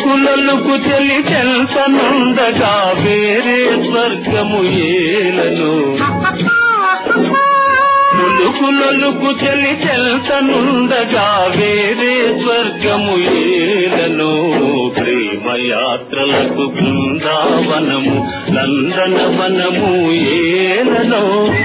కులుకులొలుకు చెలి చెల్తనుండగా వేరే స్వర్గము ఏలను కులుకులొలుకు చెలి చెల్తనుండగా వేరే స్వర్గము ఏలను ప్రేమయాత్రలకు బృందావనము నందనవనము ఏలను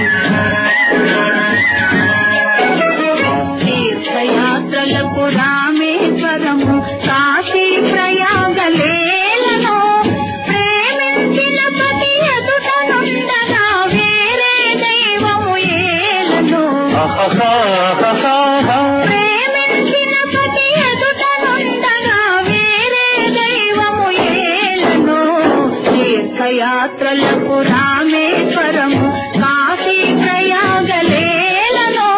తీర్థయాత్రలకు రామేశ్వరము కాశీ ప్రయాగలేలను ప్రేమించిన ప్రతి ఎదుటనుండగా వేరే దైవము ఏలను అహహాహహాహా. ప్రేమించిన ప్రతి ఎదుటనుండగా వేరే దైవము ఏలను తీర్థయాత్రలకు రామేశ్వరము కాశీ ప్రయాగలేలను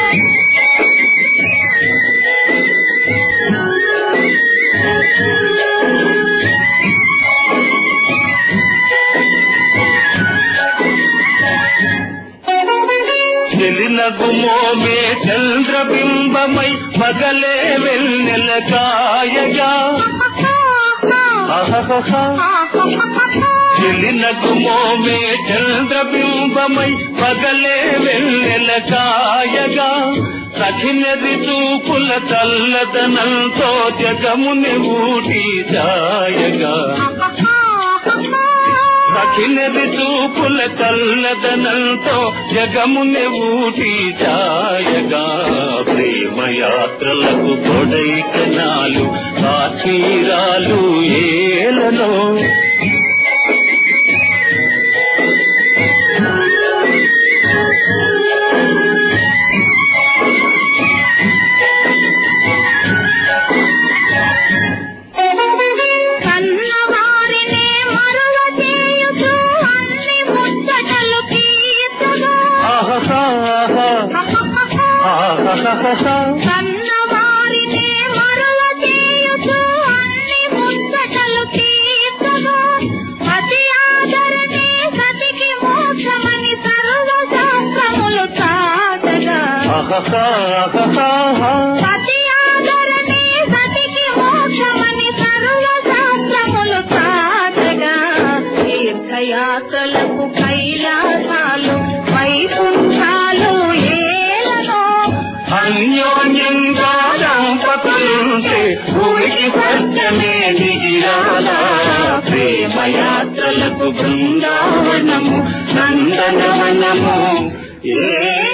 చెలినగు మోమే చంద్రబింబమై పగలే వెన్నెల కాయగా అహహహా. చెలినగు మోమే చంద్రబింబమై పగలే వెన్నెల కాయగా సఖినది చూపుల చల్లదనంతో జగముని ఊటి ఛాయగా సఖినది చూపుల చల్లదనంతో జగముని ఊటి ఛాయగా ప్రేమయాత్రలకు కొడైకనాలు కాశీరాలు ఏలలో కన్నవారిని మరువ చేయుచు అన్ని ముచ్చటలు తీర్చును. ఆహాహా ఆహాహా కన్నవారిని మరువ చేయుచు అన్ని ముచ్చటలు తీర్చును. పతి ఆదరణి సతికి మోక్షమని సర్వశాస్త్రములు చాటగా ఆహాహా పతి ఆదరణి సతికి మోక్షమని సర్వశాస్త్రములు చాటగా తీర్థయాత్రలకు కైలాసాలు వైకుంఠాలు ఏలనో అన్యోన్యంగా దంపతులుంటే భూమికి సత్యమే దిగిరాలా ప్రేమయాత్రలకు బృందావనము నందనవనము ఏ